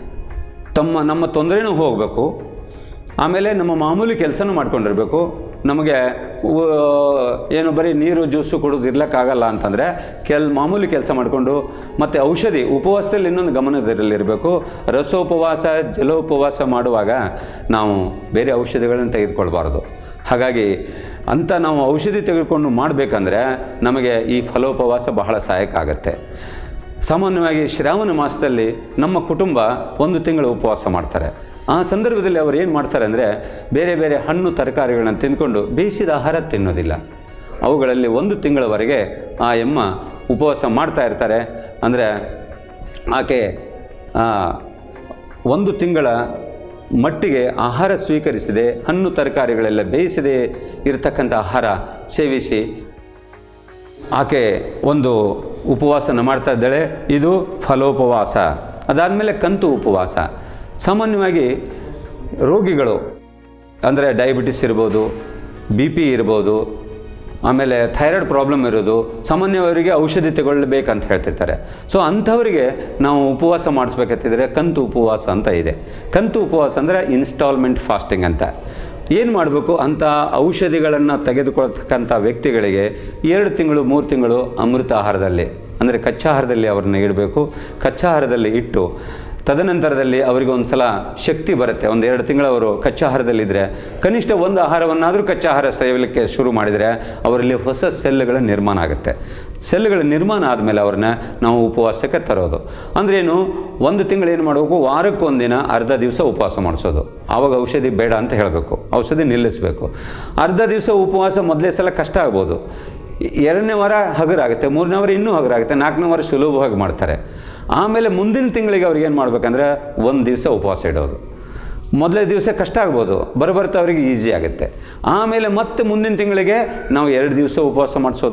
ತಮ್ಮ ನಮ್ಮ ತೊಂದರೆನೂ ಹೋಗಬೇಕು ಆಮೇಲೆ ನಮ್ಮ ಮಾಮೂಲಿ ಕೆಲಸನೂ ಮಾಡ್ಕೊಂಡಿರಬೇಕು ನಮಗೆ ಉ- ಏನು ಬರೀ ನೀರು ಜ್ಯೂಸು ಕುಡಿದು ಇರ್ಲಿಕ್ಕಾಗಲ್ಲ ಅಂತಂದರೆ ಕೆಲ್ ಮಾಮೂಲಿ ಕೆಲಸ ಮಾಡಿಕೊಂಡು ಮತ್ತು ಔಷಧಿ ಉಪವಾಸದಲ್ಲಿ ಇನ್ನೊಂದು ಗಮನದಲ್ಲಿರಬೇಕು ರಸೋಪವಾಸ ಜಲೋಪವಾಸ ಮಾಡುವಾಗ ನಾವು ಬೇರೆ ಔಷಧಿಗಳನ್ನು ತೆಗೆದುಕೊಳ್ಬಾರ್ದು ಹಾಗಾಗಿ ಅಂತ ನಾವು ಔಷಧಿ ತೆಗೆದುಕೊಂಡು ಮಾಡಬೇಕಂದ್ರೆ ನಮಗೆ ಈ ಫಲೋಪವಾಸ ಬಹಳ ಸಹಾಯಕ ಆಗುತ್ತೆ ಸಾಮಾನ್ಯವಾಗಿ ಶ್ರಾವಣ ಮಾಸದಲ್ಲಿ ನಮ್ಮ ಕುಟುಂಬ ಒಂದು ತಿಂಗಳು ಉಪವಾಸ ಮಾಡ್ತಾರೆ ಆ ಸಂದರ್ಭದಲ್ಲಿ ಅವರು ಏನು ಮಾಡ್ತಾರೆ ಅಂದರೆ ಬೇರೆ ಬೇರೆ ಹಣ್ಣು ತರಕಾರಿಗಳನ್ನ ತಿಂದ್ಕೊಂಡು ಬೇಯಿಸಿದ ಆಹಾರ ತಿನ್ನೋದಿಲ್ಲ ಅವುಗಳಲ್ಲಿ ಒಂದು ತಿಂಗಳವರೆಗೆ ಆ ಎಮ್ಮ ಉಪವಾಸ ಮಾಡ್ತಾ ಇರ್ತಾರೆ ಅಂದರೆ ಆಕೆ ಆ, ಒಂದು ತಿಂಗಳ ಮಟ್ಟಿಗೆ ಆಹಾರ ಸ್ವೀಕರಿಸದೆ ಹಣ್ಣು ತರಕಾರಿಗಳೆಲ್ಲ ಬೇಯಿಸದೆ ಇರತಕ್ಕಂಥ ಆಹಾರ ಸೇವಿಸಿ ಆಕೆ ಒಂದು ಉಪವಾಸನ ಮಾಡ್ತಾ ಇದ್ದಾಳೆ ಇದು ಫಲೋಪವಾಸ ಅದಾದಮೇಲೆ ಕಂತು ಉಪವಾಸ ಸಾಮಾನ್ಯವಾಗಿ ರೋಗಿಗಳು ಅಂದರೆ ಡಯಾಬಿಟಿಸ್ ಇರ್ಬೋದು ಬಿ ಪಿ ಇರ್ಬೋದು ಆಮೇಲೆ ಥೈರಾಯ್ಡ್ ಪ್ರಾಬ್ಲಮ್ ಇರೋದು ಸಾಮಾನ್ಯವರಿಗೆ ಔಷಧಿ ತಗೊಳ್ಬೇಕಂತ ಹೇಳ್ತಿರ್ತಾರೆ ಸೊ ಅಂಥವರಿಗೆ ನಾವು ಉಪವಾಸ ಮಾಡಿಸ್ಬೇಕಂತಿದ್ರೆ ಕಂತು ಉಪವಾಸ ಅಂತ ಇದೆ ಕಂತು ಉಪವಾಸ ಅಂದರೆ ಇನ್ಸ್ಟಾಲ್ಮೆಂಟ್ ಫಾಸ್ಟಿಂಗ್ ಅಂತ ಏನು ಮಾಡಬೇಕು ಅಂಥ ಔಷಧಿಗಳನ್ನು ತೆಗೆದುಕೊಳ್ತಕ್ಕಂಥ ವ್ಯಕ್ತಿಗಳಿಗೆ ಎರಡು ತಿಂಗಳು ಮೂರು ತಿಂಗಳು ಅಮೃತ ಆಹಾರದಲ್ಲಿ ಅಂದರೆ ಕಚ್ಚಾಹಾರದಲ್ಲಿ ಅವ್ರನ್ನ ಇಡಬೇಕು ಕಚ್ಚಾಹಾರದಲ್ಲಿ ಇಟ್ಟು ತದನಂತರದಲ್ಲಿ ಅವರಿಗೆ ಒಂದು ಸಲ ಶಕ್ತಿ ಬರುತ್ತೆ ಒಂದು ಎರಡು ತಿಂಗಳು ಅವರು ಕಚ್ಚಾಹಾರದಲ್ಲಿದ್ದರೆ ಕನಿಷ್ಠ ಒಂದು ಆಹಾರವನ್ನಾದರೂ ಕಚ್ಚಾಹಾರ ಸೇವಲಿಕ್ಕೆ ಶುರು ಮಾಡಿದರೆ ಅವರಲ್ಲಿ ಹೊಸ ಸೆಲ್ಗಳ ನಿರ್ಮಾಣ ಆಗುತ್ತೆ ಸೆಲ್ಗಳ ನಿರ್ಮಾಣ ಆದಮೇಲೆ ಅವ್ರನ್ನ ನಾವು ಉಪವಾಸಕ್ಕೆ ತರೋದು ಅಂದ್ರೇನು ಒಂದು ತಿಂಗಳು ಏನು ಮಾಡಬೇಕು ವಾರಕ್ಕೊಂದಿನ ಅರ್ಧ ದಿವಸ ಉಪವಾಸ ಮಾಡಿಸೋದು ಆವಾಗ ಔಷಧಿ ಬೇಡ ಅಂತ ಹೇಳಬೇಕು ಔಷಧಿ ನಿಲ್ಲಿಸಬೇಕು ಅರ್ಧ ದಿವಸ ಉಪವಾಸ ಮೊದಲೇ ಸಲ ಕಷ್ಟ ಆಗ್ಬೋದು ಎರಡನೇ ವಾರ ಹಗುರಾಗುತ್ತೆ ಮೂರನೇ ವಾರ ಇನ್ನೂ ಹಗುರಾಗುತ್ತೆ ನಾಲ್ಕನೇ ವಾರ ಸುಲಭವಾಗಿ ಮಾಡ್ತಾರೆ ಆಮೇಲೆ ಮುಂದಿನ ತಿಂಗಳಿಗೆ ಅವ್ರಿಗೆ ಏನು ಮಾಡ್ಬೇಕಂದ್ರೆ ಒಂದು ದಿವಸ ಉಪವಾಸ ಇಡೋದು ಮೊದಲೇ ದಿವಸ ಕಷ್ಟ ಆಗ್ಬೋದು ಬರಬರ್ತಾ ಅವರಿಗೆ ಈಸಿ ಆಗುತ್ತೆ ಆಮೇಲೆ ಮತ್ತೆ ಮುಂದಿನ ತಿಂಗಳಿಗೆ ನಾವು ಎರಡು ದಿವಸ ಉಪವಾಸ ಮಾಡಿಸೋದು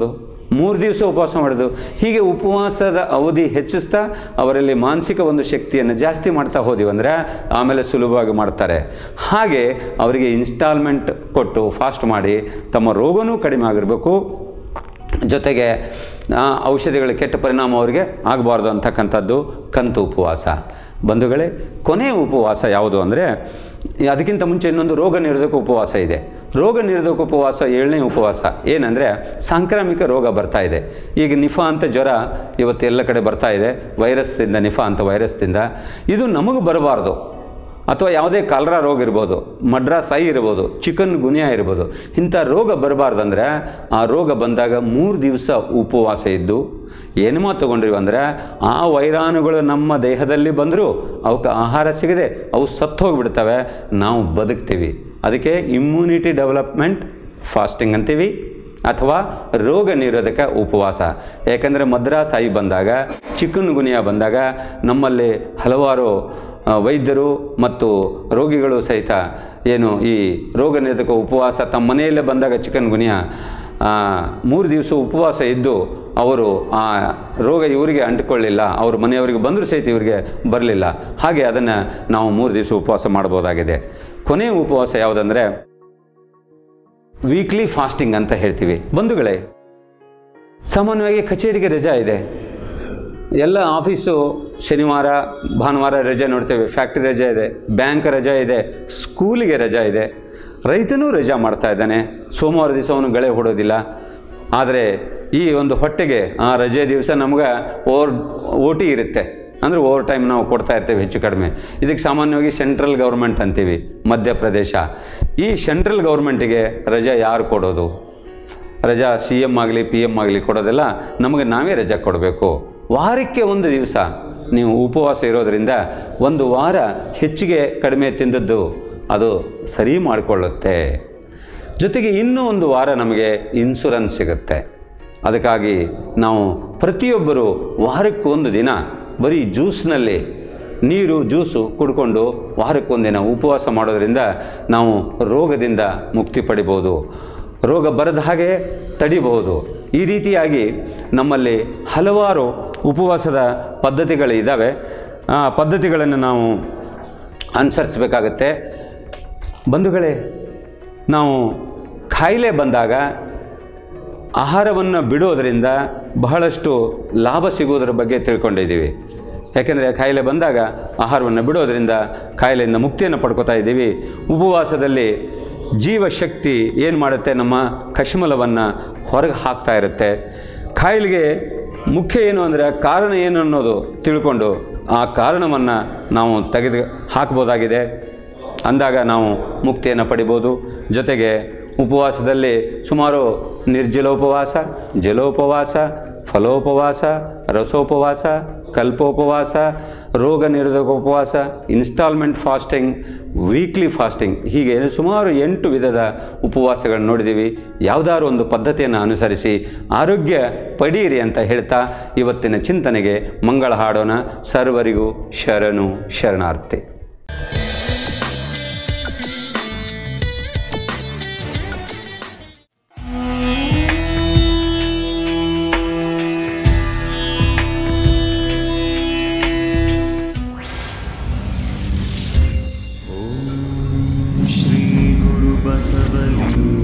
ಮೂರು ದಿವಸ ಉಪವಾಸ ಮಾಡೋದು ಹೀಗೆ ಉಪವಾಸದ ಅವಧಿ ಹೆಚ್ಚಿಸ್ತಾ ಅವರಲ್ಲಿ ಮಾನಸಿಕ ಒಂದು ಶಕ್ತಿಯನ್ನು ಜಾಸ್ತಿ ಮಾಡ್ತಾ ಹೋದಿವಿ ಅಂದರೆ ಆಮೇಲೆ ಸುಲಭವಾಗಿ ಮಾಡ್ತಾರೆ ಹಾಗೆ ಅವರಿಗೆ ಇನ್ಸ್ಟಾಲ್ಮೆಂಟ್ ಕೊಟ್ಟು ಫಾಸ್ಟ್ ಮಾಡಿ ತಮ್ಮ ರೋಗನೂ ಕಡಿಮೆ ಆಗಿರಬೇಕು ಜೊತೆಗೆ ಆ, ಔಷಧಿಗಳ ಕೆಟ್ಟ ಪರಿಣಾಮ ಅವರಿಗೆ ಆಗಬಾರ್ದು ಅಂತಕ್ಕಂಥದ್ದು ಕಂತು ಉಪವಾಸ ಬಂಧುಗಳೇ ಕೊನೆಯ ಉಪವಾಸ ಯಾವುದು ಅಂದರೆ ಅದಕ್ಕಿಂತ ಮುಂಚೆ ಇನ್ನೊಂದು ರೋಗ ನಿರೋಧಕ ಉಪವಾಸ ಇದೆ ರೋಗ ನಿರೋಧಕ ಉಪವಾಸ ಏಳನೇ ಉಪವಾಸ ಏನಂದರೆ ಸಾಂಕ್ರಾಮಿಕ ರೋಗ ಬರ್ತಾ ಇದೆ ಈಗ ನಿಫಾ ಅಂತ ಜ್ವರ ಇವತ್ತು ಎಲ್ಲ ಕಡೆ ಬರ್ತಾ ಇದೆ ವೈರಸ್ದಿಂದ ನಿಫಾ ಅಂತ ವೈರಸ್ದಿಂದ ಇದು ನಮಗೆ ಬರಬಾರ್ದು ಅಥವಾ ಯಾವುದೇ ಕಾಲರಾ ರೋಗ ಇರ್ಬೋದು ಮಡ್ರಾಸ್ ಐ ಇರ್ಬೋದು ಚಿಕನ್ ಗುನಿಯಾ ಇರ್ಬೋದು ಇಂಥ ರೋಗ ಬರಬಾರ್ದಂದ್ರೆ ಆ ರೋಗ ಬಂದಾಗ ಮೂರು ದಿವಸ ಉಪವಾಸ ಇದ್ದು ಏನೇಮೋ ತೊಗೊಂಡ್ರಿ ಅಂದರೆ ಆ ವೈರಾಣುಗಳು ನಮ್ಮ ದೇಹದಲ್ಲಿ ಬಂದರೂ ಅವಕ್ಕೆ ಆಹಾರ ಸಿಗದೆ ಅವು ಸತ್ತು ಹೋಗಿಬಿಡ್ತವೆ ನಾವು ಬದುಕ್ತೀವಿ ಅದಕ್ಕೆ ಇಮ್ಯುನಿಟಿ ಡೆವಲಪ್ಮೆಂಟ್ ಫಾಸ್ಟಿಂಗ್ ಅಂತೀವಿ ಅಥವಾ ರೋಗ ನಿರೋಧಕ ಉಪವಾಸ ಯಾಕಂದರೆ ಮದ್ರಾಸ್ ಐ ಬಂದಾಗ ಚಿಕನ್ ಗುನಿಯಾ ಬಂದಾಗ ನಮ್ಮಲ್ಲಿ ಹಲವಾರು ಆ, ವೈದ್ಯರು ಮತ್ತು ರೋಗಿಗಳು ಸಹಿತ ಏನು ಈ ರೋಗ ನಿರೋಧಕ ಉಪವಾಸ ತಮ್ಮ ಮನೆಯಲ್ಲೇ ಬಂದಾಗ ಚಿಕನ್ ಗುನಿಯಾ ಮೂರು ದಿವಸ ಉಪವಾಸ ಇದ್ದು ಅವರು ಆ ರೋಗ ಇವರಿಗೆ ಅಂಟಿಕೊಳ್ಳಿಲ್ಲ ಅವ್ರ ಮನೆಯವರಿಗೆ ಬಂದರೂ ಸಹಿತ ಇವರಿಗೆ ಬರಲಿಲ್ಲ ಹಾಗೆ ಅದನ್ನು ನಾವು ಮೂರು ದಿವಸ ಉಪವಾಸ ಮಾಡ್ಬೋದಾಗಿದೆ ಕೊನೆಯ ಉಪವಾಸ ಯಾವುದಂದರೆ ವೀಕ್ಲಿ ಫಾಸ್ಟಿಂಗ್ ಅಂತ ಹೇಳ್ತೀವಿ ಬಂಧುಗಳೇ ಸಾಮಾನ್ಯವಾಗಿ ಕಚೇರಿಗೆ ರಜಾ ಇದೆ ಎಲ್ಲ ಆಫೀಸು ಶನಿವಾರ ಭಾನುವಾರ ರಜೆ ನೋಡ್ತೇವೆ ಫ್ಯಾಕ್ಟ್ರಿ ರಜೆ ಇದೆ ಬ್ಯಾಂಕ್ ರಜೆ ಇದೆ ಸ್ಕೂಲಿಗೆ ರಜಾ ಇದೆ ರೈತನೂ ರಜಾ ಮಾಡ್ತಾ ಇದ್ದಾನೆ ಸೋಮವಾರ ದಿವಸ ಅವನು ಗಳೆ ಹೊಡೋದಿಲ್ಲ ಆದರೆ ಈ ಒಂದು ಹೊಟ್ಟೆಗೆ ಆ ರಜೆ ದಿವಸ ನಮ್ಗೆ ಓವರ್ ಓ ಟಿ ಇರುತ್ತೆ ಅಂದರೆ ಓವರ್ ಟೈಮ್ ನಾವು ಕೊಡ್ತಾ ಇರ್ತೇವೆ ಹೆಚ್ಚು ಕಡಿಮೆ ಇದಕ್ಕೆ ಸಾಮಾನ್ಯವಾಗಿ ಸೆಂಟ್ರಲ್ ಗೌರ್ಮೆಂಟ್ ಅಂತೀವಿ ಮಧ್ಯಪ್ರದೇಶ ಈ ಸೆಂಟ್ರಲ್ ಗೌರ್ಮೆಂಟಿಗೆ ರಜೆ ಯಾರು ಕೊಡೋದು ರಜಾ ಸಿ ಎಮ್ ಆಗಲಿ ಪಿ ಎಮ್ ಆಗಲಿ ಕೊಡೋದೆಲ್ಲ ನಮಗೆ ನಾವೇ ರಜೆ ಕೊಡಬೇಕು ವಾರಕ್ಕೆ ಒಂದು ದಿವಸ ನೀವು ಉಪವಾಸ ಇರೋದರಿಂದ ಒಂದು ವಾರ ಹೆಚ್ಚಿಗೆ ಕಡಿಮೆ ತಿಂದದ್ದು ಅದು ಸರಿ ಮಾಡಿಕೊಳ್ಳುತ್ತೆ ಜೊತೆಗೆ ಇನ್ನೂ ಒಂದು ವಾರ ನಮಗೆ ಇನ್ಶೂರೆನ್ಸ್ ಸಿಗುತ್ತೆ ಅದಕ್ಕಾಗಿ ನಾವು ಪ್ರತಿಯೊಬ್ಬರು ವಾರಕ್ಕೊಂದು ದಿನ ಬರೀ ಜ್ಯೂಸ್ನಲ್ಲಿ ನೀರು ಜ್ಯೂಸು ಕುಡ್ಕೊಂಡು ವಾರಕ್ಕೊಂದಿನ ಉಪವಾಸ ಮಾಡೋದರಿಂದ ನಾವು ರೋಗದಿಂದ ಮುಕ್ತಿ ಪಡಿಬೋದು ರೋಗ ಬರದ ಹಾಗೆ ತಡಿಬಹುದು ಈ ರೀತಿಯಾಗಿ ನಮ್ಮಲ್ಲಿ ಹಲವಾರು ಉಪವಾಸದ ಪದ್ಧತಿಗಳು ಇದ್ದಾವೆ ಆ ಪದ್ಧತಿಗಳನ್ನು ನಾವು ಅನುಸರಿಸಬೇಕಾಗತ್ತೆ ಬಂಧುಗಳೇ ನಾವು ಕಾಯಿಲೆ ಬಂದಾಗ ಆಹಾರವನ್ನು ಬಿಡೋದರಿಂದ ಬಹಳಷ್ಟು ಲಾಭ ಸಿಗುವುದರ ಬಗ್ಗೆ ತಿಳ್ಕೊಂಡಿದ್ದೀವಿ ಯಾಕೆಂದರೆ ಕಾಯಿಲೆ ಬಂದಾಗ ಆಹಾರವನ್ನು ಬಿಡೋದರಿಂದ ಕಾಯಿಲೆಯಿಂದ ಮುಕ್ತಿಯನ್ನು ಪಡ್ಕೋತಾ ಇದ್ದೀವಿ ಉಪವಾಸದಲ್ಲಿ ಜೀವಶಕ್ತಿ ಏನು ಮಾಡುತ್ತೆ ನಮ್ಮ ಕಶ್ಮಲವನ್ನು ಹೊರಗೆ ಹಾಕ್ತಾ ಇರುತ್ತೆ ಕಾಯಿಲೆಗೆ ಮುಖ್ಯ ಏನು ಅಂದರೆ ಕಾರಣ ಏನು ಅನ್ನೋದು ತಿಳ್ಕೊಂಡು ಆ ಕಾರಣವನ್ನು ನಾವು ತೆಗೆದು ಹಾಕ್ಬೋದಾಗಿದೆ ಅಂದಾಗ ನಾವು ಮುಕ್ತಿಯನ್ನು ಪಡಿಬೋದು ಜೊತೆಗೆ ಉಪವಾಸದಲ್ಲಿ ಸುಮಾರು ನಿರ್ಜಲೋಪವಾಸ ಜಲೋಪವಾಸ ಫಲೋಪವಾಸ ರಸೋಪವಾಸ ಕಲ್ಪೋಪವಾಸ ರೋಗ ನಿರೋಧಕ ಉಪವಾಸ ಇನ್ಸ್ಟಾಲ್ಮೆಂಟ್ ಫಾಸ್ಟಿಂಗ್ ವೀಕ್ಲಿ ಫಾಸ್ಟಿಂಗ್ ಹೀಗೆ ಸುಮಾರು ಎಂಟು ವಿಧದ ಉಪವಾಸಗಳನ್ನು ನೋಡಿದ್ದೀವಿ ಯಾವುದಾದ್ರು ಒಂದು ಪದ್ಧತಿಯನ್ನು ಅನುಸರಿಸಿ ಆರೋಗ್ಯ ಪಡೀರಿ ಅಂತ ಹೇಳ್ತಾ ಇವತ್ತಿನ ಚಿಂತನೆಗೆ ಮಂಗಳ ಹಾಡೋಣ ಸರ್ವರಿಗೂ ಶರಣು ಶರಣಾರ್ಥಿ श्रीगुरुबसवलिङ्ग